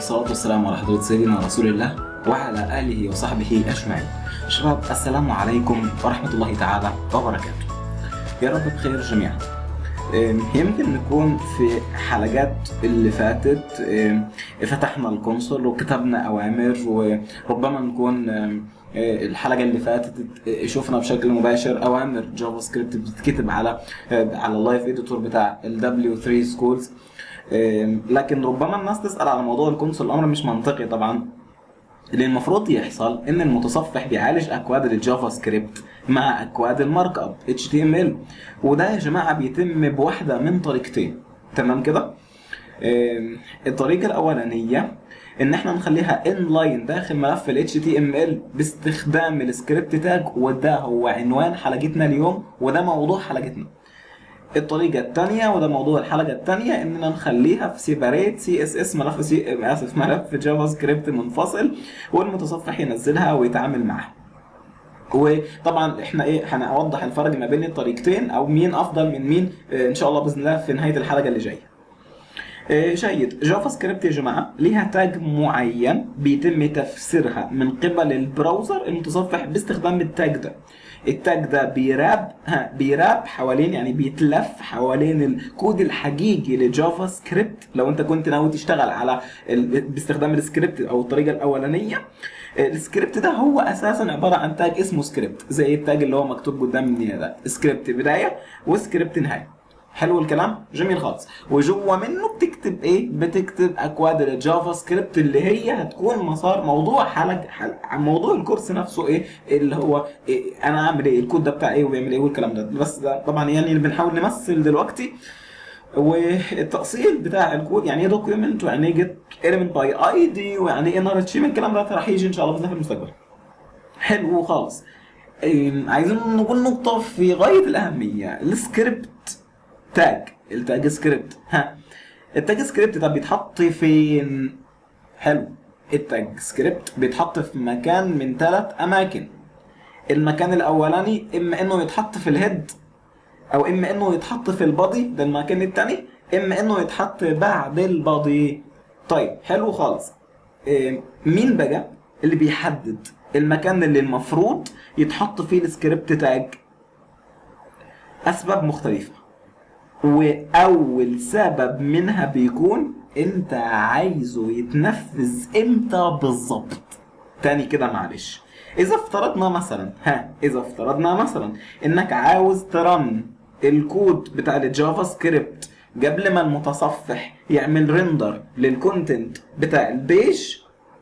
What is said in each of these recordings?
والصلاة والسلام على حضرة سيدنا رسول الله وعلى آله وصحبه أجمعين شباب السلام عليكم ورحمة الله تعالى وبركاته يا رب بخير جميعا أم، يمكن نكون في حلقات اللي فاتت أم، فتحنا الكونسول وكتبنا أوامر وربما نكون أم، أه، الحلقة اللي فاتت أه، شفنا بشكل مباشر أوامر جافا سكريبت بتتكتب على أه، على اللايف اديتور بتاع ال W3 سكولز لكن ربما الناس تسأل على موضوع الكونسول الأمر مش منطقي طبعا اللي المفروض يحصل ان المتصفح بيعالج اكواد الجافا سكريبت مع اكواد المارك اب HTML وده يا جماعه بيتم بواحده من طريقتين تمام كده آم، الطريقه الاولانيه ان احنا نخليها انلاين داخل ملف ال HTML باستخدام السكريبت تاج وده هو عنوان حلقتنا اليوم وده موضوع حلقتنا الطريقة الثانية وده موضوع الحلقة الثانية اننا نخليها في سيباريت سي اس اس ملف سي اسف ملف جافا سكريبت منفصل والمتصفح ينزلها ويتعامل معها. وطبعا احنا ايه هنوضح الفرق ما بين الطريقتين او مين افضل من مين آه، ان شاء الله باذن الله في نهاية الحلقة اللي جاية. آه، جيد جافا سكريبت يا جماعه ليها تاج معين بيتم تفسيرها من قبل البراوزر المتصفح باستخدام التاج ده التاج ده بيراب ها بيراب حوالين يعني بيتلف حوالين الكود الحقيقي لجافا سكريبت لو انت كنت ناوي تشتغل على ال... باستخدام السكريبت او الطريقه الاولانيه آه، السكريبت ده هو اساسا عباره عن تاج اسمه سكريبت زي التاج اللي هو مكتوب قدامي ده سكريبت بدايه وسكريبت نهايه حلو الكلام جميل خالص وجوه منه بتكتب ايه بتكتب اكواد الجافا سكريبت اللي هي هتكون مسار موضوع حلقه حل... موضوع الكورس نفسه ايه اللي هو إيه انا اعمل ايه الكود ده بتاع ايه وبيعمل ايه والكلام ده بس ده طبعا يعني اللي بنحاول نمثل دلوقتي والتأصيل بتاع الكود يعني ايه دوكيومنت ويعني ايه جيت element باي اي دي ويعني ايه نار تشيم الكلام ده راح يجي ان شاء الله باذن الله في المستقبل حلو خالص إيه، عايزين نقول نقطة في غاية الأهمية السكريبت تاج التاج سكريبت ها التاج سكريبت ده بيتحط فين حلو التاج سكريبت بيتحط في مكان من ثلاث اماكن المكان الاولاني اما انه يتحط في الهيد او اما انه يتحط في البادي ده المكان الثاني اما انه يتحط بعد البادي طيب حلو خالص إيه، مين بقى اللي بيحدد المكان اللي المفروض يتحط فيه السكريبت تاج اسباب مختلفه واول سبب منها بيكون انت عايزه يتنفذ امتى بالظبط تاني كده معلش اذا افترضنا مثلا ها اذا افترضنا مثلا انك عاوز ترن الكود بتاع الجافا سكريبت قبل ما المتصفح يعمل ريندر للكونتنت بتاع البيج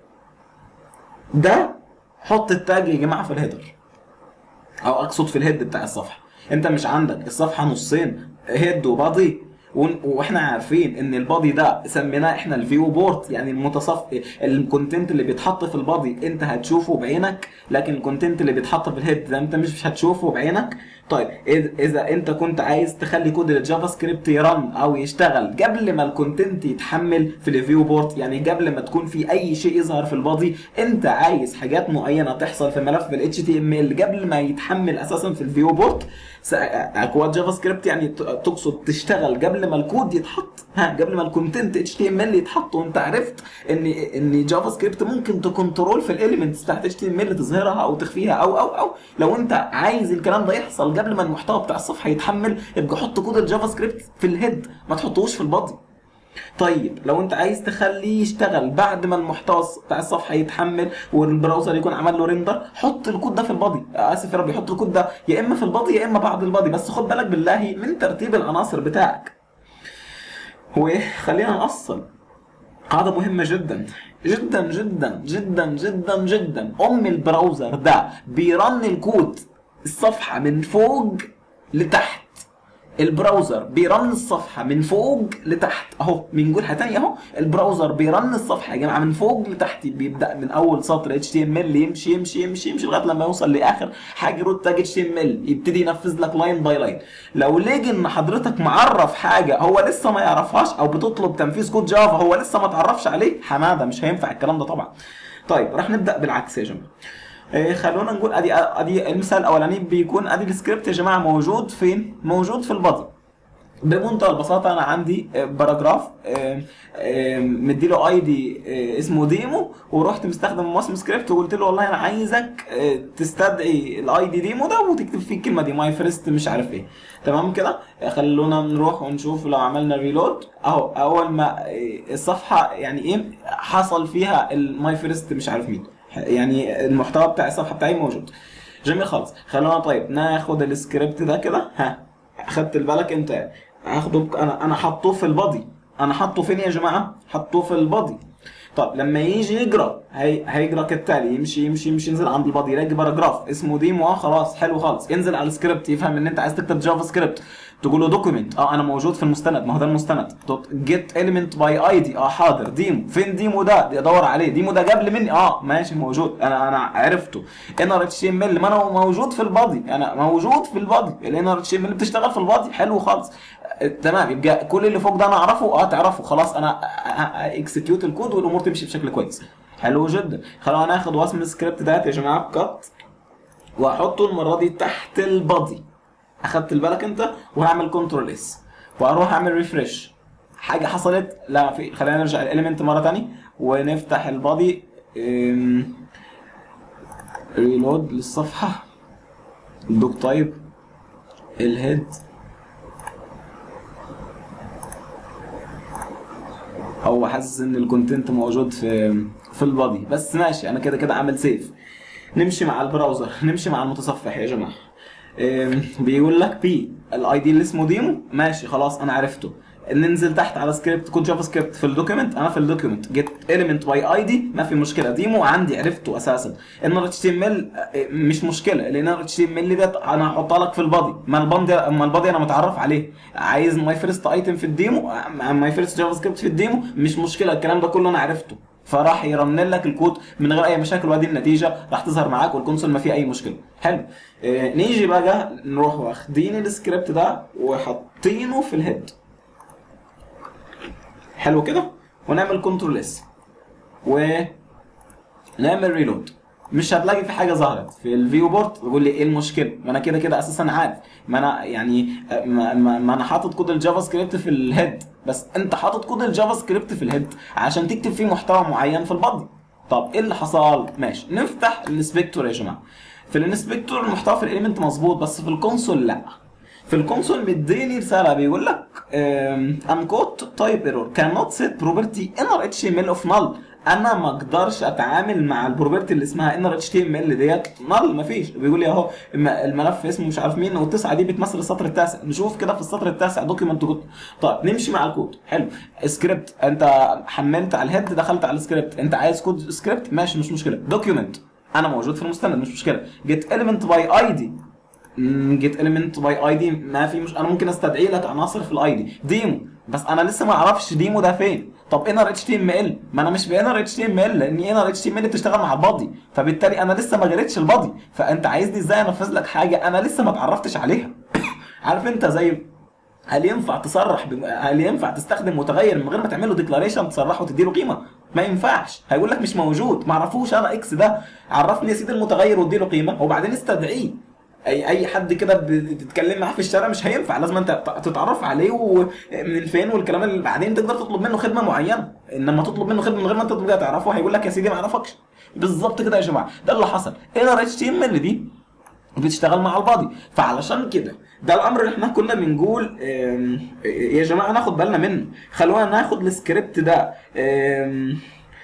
ده حط التاج يا جماعه في الهيدر او اقصد في الهيد بتاع الصفحه انت مش عندك الصفحه نصين هيد وبادي ون- واحنا عارفين ان البادي ده سميناه احنا الفيو بورت يعني المتصف الكونتنت اللي بيتحط في البادي انت هتشوفه بعينك لكن الكونتنت اللي بيتحط في الهيد ده انت مش هتشوفه بعينك طيب إذ- اذا انت كنت عايز تخلي كود الجافا سكريبت يرن او يشتغل قبل ما الكونتنت يتحمل في الفيو بورت يعني قبل ما تكون في اي شيء يظهر في البادي انت عايز حاجات معينه تحصل في ملف ال HTML قبل ما يتحمل اساسا في الفيو بورت س- اكواد جافا سكريبت يعني ت- تقصد تشتغل قبل ما الكود يتحط ها قبل ما الكونتنت اتش تي ام ال يتحط وانت عرفت ان ان جافا سكريبت ممكن تكنترول في الاليمنتس بتاعت اتش تي ام ال تظهرها او تخفيها او او او لو انت عايز الكلام ده يحصل قبل ما المحتوى بتاع الصفحه يتحمل يبقى حط كود الجافا سكريبت في الهيد ما تحطوش في البادي طيب لو انت عايز تخليه يشتغل بعد ما المحتوى بتاع الصفحه يتحمل والبراوزر يكون عمل له ريندر حط الكود ده في البادي اسف يا رب حط الكود ده يا اما في البادي يا اما بعد البادي بس خد بالك بالله من ترتيب العناصر بتاعك وخلينا نأصل قاعدة مهمة جدا جدا جدا جدا جدا جدا ام البراوزر ده بيرن الكود الصفحة من فوق لتحت البراوزر بيرن الصفحة من فوق لتحت اهو بنقولها تاني اهو البراوزر بيرن الصفحة يا جماعة من فوق لتحت بيبدأ من اول سطر HTML يمشي يمشي يمشي يمشي لغاية لما يوصل لاخر حاجة روت تاج HTML يبتدي ينفذ لك لاين باي لاين لو لقي ان حضرتك معرف حاجة هو لسه ما يعرفهاش او بتطلب تنفيذ كود جافا هو لسه ما تعرفش عليه حمادة مش هينفع الكلام ده طبعا طيب راح نبدأ بالعكس يا جماعة إيه، خلونا نقول ادي ادي المثال الاولاني بيكون ادي السكريبت يا جماعه موجود فين؟ موجود في البادي بمنتهى البساطه انا عندي باراجراف آم، آم، مديله اي دي اسمه ديمو ورحت مستخدم موسم سكريبت وقلت له والله انا عايزك آه، تستدعي الاي دي ديمو ده وتكتب فيه الكلمه دي ماي فيرست مش عارف ايه تمام كده خلونا نروح ونشوف لو عملنا ريلود اهو اول ما آه، الصفحه يعني ايه حصل فيها الماي فيرست مش عارف مين يعني المحتوى بتاع الصفحه بتاعي موجود جميل خالص خلونا طيب ناخد السكريبت ده كده ها خدت بالك انت هاخده بك- انا انا حاطه في البادي انا حاطه فين يا جماعه حاطه في البادي طب لما يجي يقرا هي... هيقرا كالتالي يمشي يمشي يمشي ينزل عند البادي يلاقي باراجراف اسمه ديمو اه خلاص حلو خالص ينزل على السكريبت يفهم ان انت عايز تكتب جافا سكريبت تقول له دوكيمنت اه انا موجود في المستند ما هو ده المستند جيت اليمنت باي اي دي اه حاضر ديمو فين ديمو ده دي ادور عليه ديمو ده قبل مني اه ماشي موجود انا انا عرفته ان ار اتش ام ال ما انا موجود في البادي انا موجود في البادي الان ار اتش ام ال بتشتغل في البادي حلو خالص آه، تمام يبقى كل اللي فوق ده انا اعرفه اه تعرفه خلاص انا اكسكيوت الكود والامور تمشي بشكل كويس حلو جدا خلونا ناخد واسم السكريبت ده يا جماعه بكت واحطه المره دي تحت البادي اخدت بالك انت وهعمل كنترول اس واروح اعمل ريفرش حاجه حصلت لا في خلينا نرجع الاليمنت مره تاني ونفتح البادي ريلود للصفحه الدوك تايب الهيد هو حاسس ان الكونتنت موجود في في البادي بس ماشي انا كده كده عامل سيف نمشي مع البراوزر نمشي مع المتصفح يا جماعه أم، بيقول لك بي الاي دي اللي اسمه ديمو ماشي خلاص انا عرفته ننزل تحت على سكريبت كود جافا سكريبت في الدوكيمنت انا في الدوكيمنت جيت اليمنت باي اي دي ما في مشكله ديمو عندي عرفته اساسا ان ار اتش تي ام ال مش مشكله لان ار اتش تي ام ال ده انا هحطها لك في البادي ما البادي ما البادي انا متعرف عليه عايز ماي فيرست ايتم في الديمو ماي فيرست جافا سكريبت في الديمو مش مشكله الكلام ده كله انا عرفته فراح يرن لك الكود من غير اي مشاكل وادي النتيجه راح تظهر معاك والكونسول ما فيه اي مشكله حلو آه نيجي بقى نروح واخدين السكريبت ده وحاطينه في الهيد حلو كده ونعمل كنترول اس ونعمل ريلود مش هتلاقي في حاجه ظهرت في الفيو بورد يقول لي ايه المشكله ما انا كده كده اساسا عارف ما انا يعني ما, ما, ما انا حاطط كود الجافا سكريبت في الهيد بس انت حاطط كود الجافا سكريبت في الهيد عشان تكتب فيه محتوى معين في البادي طب ايه اللي حصل ماشي نفتح الانسبكتور يا جماعه في الانسبكتور المحتوى في الاليمنت مظبوط بس في الكونسول لا في الكونسول مديني رساله بيقول لك ام كوت تايب ايرور كان نوت سيت بروبرتي ان ار اتش ام ال اوف نال انا ما اقدرش اتعامل مع البروبرتي اللي اسمها ان ار اتش تي ام ال ديت نال مفيش بيقول لي اهو الم- الملف اسمه مش عارف مين والتسعه دي بتمثل السطر التاسع نشوف كده في السطر التاسع دوكيمنت كود طيب نمشي مع الكود حلو سكريبت انت حملت على الهيد دخلت على السكريبت انت عايز كود سكريبت ماشي مش مشكله دوكيمنت انا موجود في المستند مش مشكله جيت اليمنت باي اي دي جيت اليمنت باي اي دي ما في مش انا ممكن استدعي لك عناصر في الاي دي ديمو بس انا لسه ما اعرفش ديمو ده فين طب ان ار اتش تي ام ال ما انا مش بان ار اتش تي ام ال لان ان ار اتش تي ام ال بتشتغل مع البادي فبالتالي انا لسه ما جريتش البادي فانت عايزني ازاي انفذ لك حاجه انا لسه ما اتعرفتش عليها عارف انت زي هل ينفع تصرح بم... هل ينفع تستخدم متغير من غير ما تعمل له ديكلاريشن تصرحه وتديله قيمه ما ينفعش هيقول لك مش موجود ما اعرفوش انا اكس ده عرفني يا سيدي المتغير واديله قيمه وبعدين استدعيه اي اي حد كده بتتكلم معاه في الشارع مش هينفع لازم انت تتعرف عليه ومن فين والكلام اللي بعدين تقدر تطلب منه خدمه معينه انما تطلب منه خدمه من غير ما انت تبدا تعرفه هيقول لك يا سيدي ما اعرفش بالظبط كده يا جماعه ده اللي حصل ان ار اتش تي ام ال دي بتشتغل مع البادي فعلشان كده ده الامر اللي احنا كنا بنقول آم، يا جماعه ناخد بالنا منه خلونا ناخد السكريبت ده آم،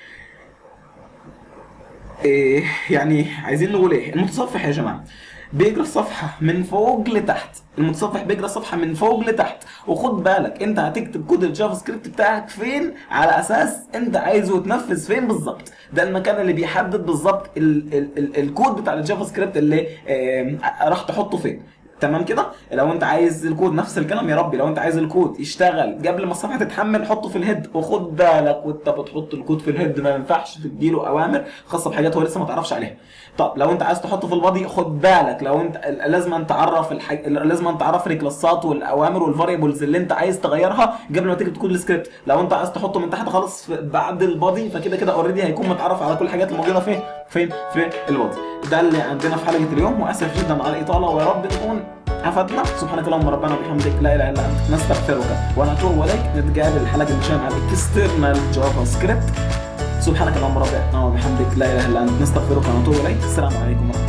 إيه يعني عايزين نقول ايه المتصفح يا جماعه بيجري الصفحه من فوق لتحت المتصفح بيجري الصفحه من فوق لتحت وخد بالك انت هتكتب كود الجافا سكريبت بتاعك فين على اساس انت عايزه يتنفذ فين بالظبط ده المكان اللي بيحدد بالظبط ال- ال- ال- الكود بتاع الجافا سكريبت اللي آم، راح تحطه فين تمام كده لو انت عايز الكود نفس الكلام يا ربي لو انت عايز الكود يشتغل قبل ما الصفحه تتحمل حطه في الهيد وخد بالك وانت بتحط الكود في الهيد ما ينفعش تديله اوامر خاصه بحاجات هو لسه ما تعرفش عليها طب لو انت عايز تحطه في البادي خد بالك لو انت لازم انت تعرف الحاج... لازم انت تعرف الكلاسات والاوامر والفاريبلز اللي انت عايز تغيرها قبل ما تيجي تكون السكريبت لو انت عايز تحطه من تحت خالص في- بعد البادي فكده كده اوريدي هيكون متعرف على كل الحاجات الموجوده فين فين في البادي ده اللي عندنا في حلقه اليوم واسف جدا على الاطاله ويا رب تكون حفظنا سبحانك اللهم ربنا وبحمدك لا اله الا انت نستغفرك ونتوب اليك نتقابل الحلقه اللي جايه مع الاكسترنال جافا سكريبت سبحانك اللهم ربنا وبحمدك لا اله الا انت نستغفرك ونتوب اليك السلام عليكم ورحمه الله